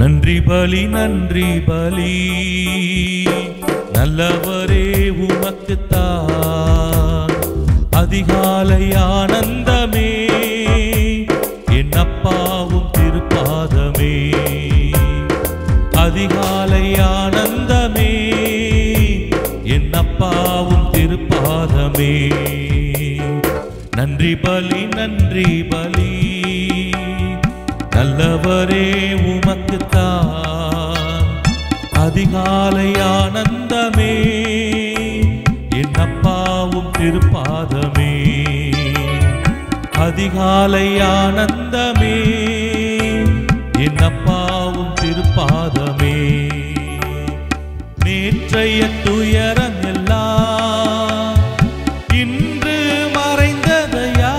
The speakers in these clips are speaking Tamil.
நன்றி பலி நன்றி பலி நல்லவரே உமக்குத்தான் அதிகாலை ஆனந்தமே என் அப்பாவும் திருப்பாதமே அதிகாலை ஆனந்தமே என் அப்பாவும் திருப்பாதமே நன்றி பலி நன்றி பலி நல்லவரே உமக்குத்தான் அதிகாலை ஆனந்தமே என் அப்பாவும் திருப்பாதமே அதிகாலை ஆனந்தமே என் அப்பாவும் திருப்பாதமே நேற்றைய துயரம் எல்லாம் இன்று மறைந்ததையா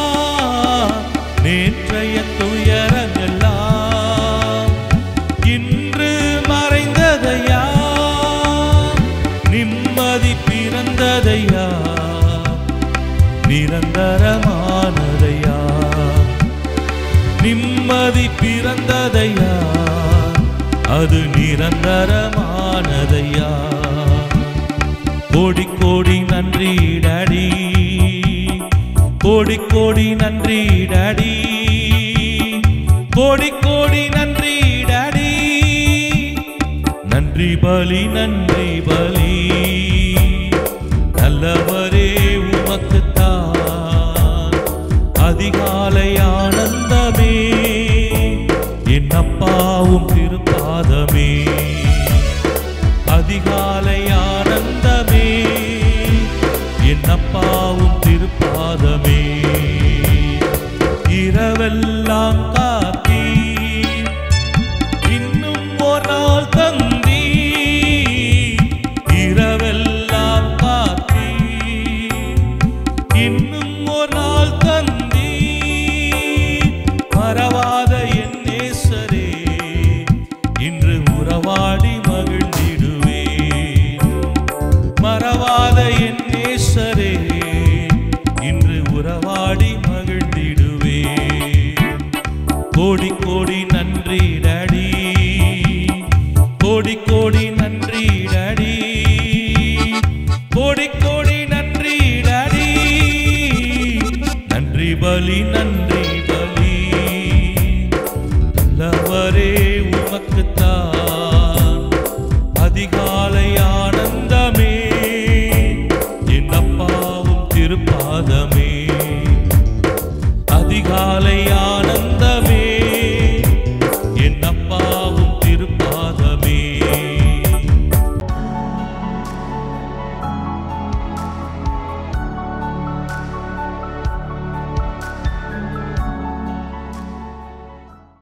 நேற்றைய துயரம் எல்லாம் இன்று மறைந்ததையா நிம்மதி பிறந்ததையா நிரந்தரமானதையா நிம்மதி பிறந்ததையா அது நிரந்தரமானதையா கோடி கோடி நன்றி டாடி கோடி கோடி நன்றி டாடி கோடி கோடி நன்றி டாடி நன்றி பலி நன்றி பலி நல்லவரே உமக்குத்தான் அதிகாலை ஆனந்தமே என் அப்பாவும் திருப்பாதமே அதிகாலை ஆனந்தமே என் அப்பாவும் திருப்பாதமே இரவெல்லாம் காத்தீ இன்னும் ஒரு நாள் தந்தி இரவெல்லாம் காத்தீ இன்னும் ஒரு நாள் தந்தி மறவாத என் நேசரே இன்று உறவாடி மகிழ்ந்திடுவே மறவாத என் நேசரே இன்று உறவாடி மகிழ்ந்திடுவே கோடி கோடி நன்றி டாடி கோடி கோடி நன்றி டாடி கோடி கோடி நன்றி டாடி நன்றி பலி நன்றி பலி நல்லவரே உமக்குத்தான் அதிகாலை ஆனந்தமே என் அப்பாவும் திருப்பாதமே